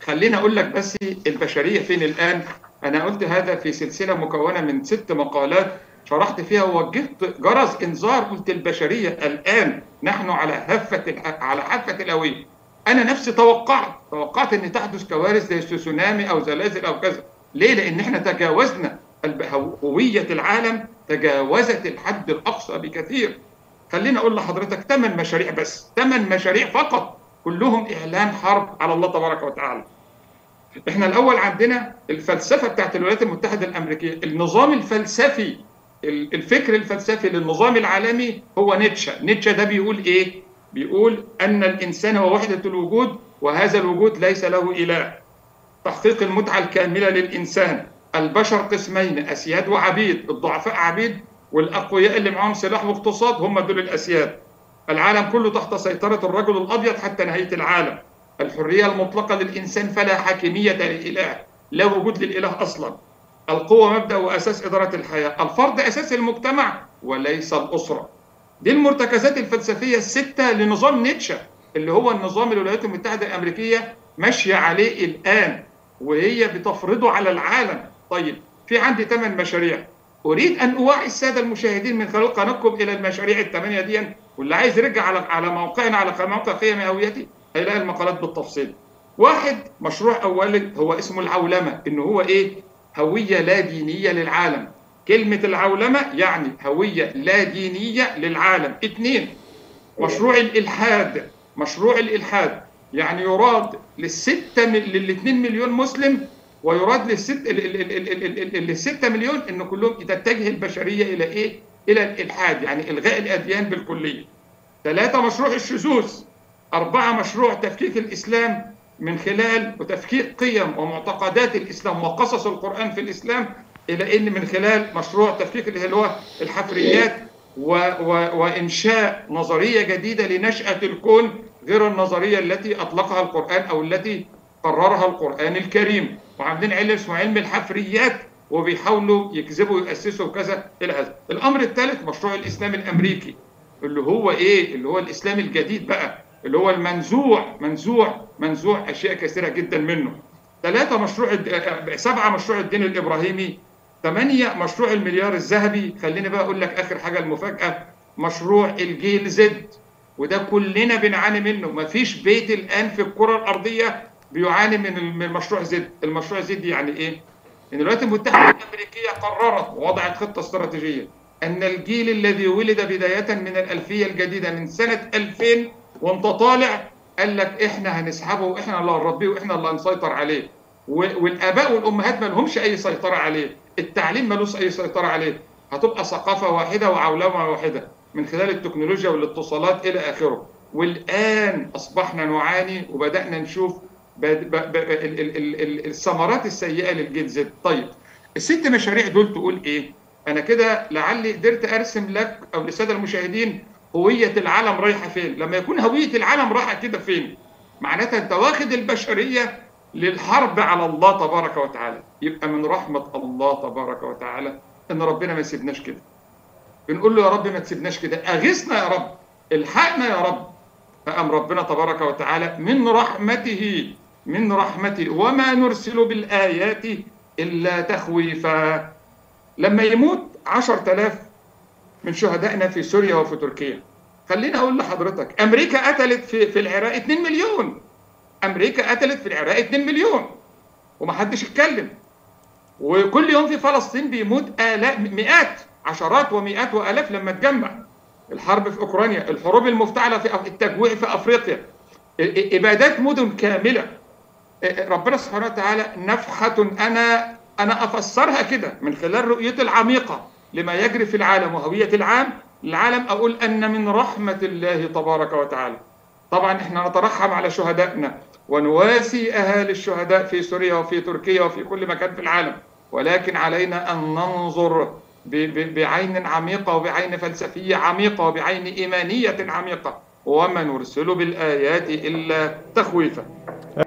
خليني اقول لك بس البشريه فين الان انا قلت هذا في سلسله مكونه من ست مقالات شرحت فيها ووجهت جرس انذار قلت البشريه الان نحن على هفه على حافه الهويه انا نفسي توقعت توقعت ان تحدث كوارث زي تسونامي او زلازل او كذا ليه لان احنا تجاوزنا هويه العالم تجاوزت الحد الاقصى بكثير خليني اقول لحضرتك ثمان مشاريع بس ثمان مشاريع فقط كلهم اعلان حرب على الله تبارك وتعالى احنا الاول عندنا الفلسفه بتاعت الولايات المتحده الامريكيه النظام الفلسفي الفكر الفلسفي للنظام العالمي هو نيتشه نيتشه ده بيقول ايه بيقول ان الانسان هو وحده الوجود وهذا الوجود ليس له اله تحقيق المتعه الكامله للانسان البشر قسمين اسياد وعبيد الضعفاء عبيد والاقوياء اللي معاهم سلاح واقتصاد هم دول الاسياد العالم كله تحت سيطره الرجل الابيض حتى نهايه العالم الحريه المطلقه للانسان فلا حاكميه للاله لا وجود للاله اصلا القوة مبدأ وأساس إدارة الحياة الفرد أساس المجتمع وليس الأسرة دي المرتكزات الفلسفية الستة لنظام نيتشه اللي هو النظام الولايات المتحدة الأمريكية ماشية عليه الآن وهي بتفرضه على العالم طيب في عندي ثمان مشاريع أريد أن أوعي السادة المشاهدين من خلال قناتكم إلى المشاريع الثمانية دي واللي عايز يرجع على على موقعنا على موقع قيم هويتي هيلاقي المقالات بالتفصيل واحد مشروع أولي هو اسمه العولمة إن هو إيه هوية لا دينية للعالم كلمة العولمة يعني هوية لا دينية للعالم اثنين مشروع الإلحاد مشروع الإلحاد يعني يراد للستة للاثنين مليون مسلم ويراد للست للستة مليون ان كلهم تتجه البشرية الى ايه؟ الى الإلحاد يعني إلغاء الأديان بالكلية ثلاثة مشروع الشذوذ أربعة مشروع تفكيك الإسلام من خلال وتفكيك قيم ومعتقدات الاسلام وقصص القران في الاسلام الى ان من خلال مشروع تفكيك اللي هو الحفريات و و وانشاء نظريه جديده لنشاه الكون غير النظريه التي اطلقها القران او التي قررها القران الكريم وعاملين علم اسمه علم الحفريات وبيحاولوا يكذبوا ويأسسوا كذا الى هذا الامر الثالث مشروع الاسلام الامريكي اللي هو ايه اللي هو الاسلام الجديد بقى اللي هو المنزوع منزوع منزوع اشياء كثيره جدا منه ثلاثه مشروع سبعه مشروع الدين الابراهيمي ثمانيه مشروع المليار الذهبي خليني بقى اقول لك اخر حاجه المفاجاه مشروع الجيل زد وده كلنا بنعاني منه ما فيش بيت الان في الكره الارضيه بيعاني من مشروع زد المشروع زد يعني ايه ان الولايات المتحده الامريكيه قررت ووضعت خطه استراتيجيه ان الجيل الذي ولد بدايه من الالفيه الجديده من سنه 2000 وانت طالع قال لك احنا هنسحبه واحنا اللي هنربيه واحنا اللي هنسيطر عليه والاباء والامهات ما لهمش اي سيطره عليه التعليم ملوش اي سيطره عليه هتبقى ثقافه واحده وعولمه واحده من خلال التكنولوجيا والاتصالات الى اخره والان اصبحنا نعاني وبدانا نشوف الثمرات السيئه للجيل زد طيب الست مشاريع دول تقول ايه انا كده لعلي قدرت ارسم لك او للساده المشاهدين هوية العالم رايحة فين لما يكون هوية العالم رايحة كده فين معناتها انت واخد البشرية للحرب على الله تبارك وتعالى يبقى من رحمة الله تبارك وتعالى ان ربنا ما يسيبناش كده بنقول له يا رب ما تسيبناش كده اغثنا يا رب الحقنا يا رب فقام ربنا تبارك وتعالى من رحمته من رحمته وما نرسل بالآيات إلا تخويفا لما يموت عشر تلاف من شهدائنا في سوريا وفي تركيا خليني اقول لحضرتك امريكا قتلت في في العراق 2 مليون امريكا قتلت في العراق 2 مليون ومحدش اتكلم وكل يوم في فلسطين بيموت آلاف مئات عشرات ومئات والاف لما تجمع الحرب في اوكرانيا الحروب المفتعله في التجويع في افريقيا ابادات مدن كامله ربنا سبحانه وتعالى نفحه انا انا افسرها كده من خلال رؤيتي العميقه لما يجري في العالم وهوية العام العالم أقول أن من رحمة الله تبارك وتعالى طبعا احنا نترحم على شهدائنا ونواسي أهالي الشهداء في سوريا وفي تركيا وفي كل مكان في العالم ولكن علينا أن ننظر بعين عميقة وبعين فلسفية عميقة وبعين إيمانية عميقة وما نرسل بالآيات إلا تخويفا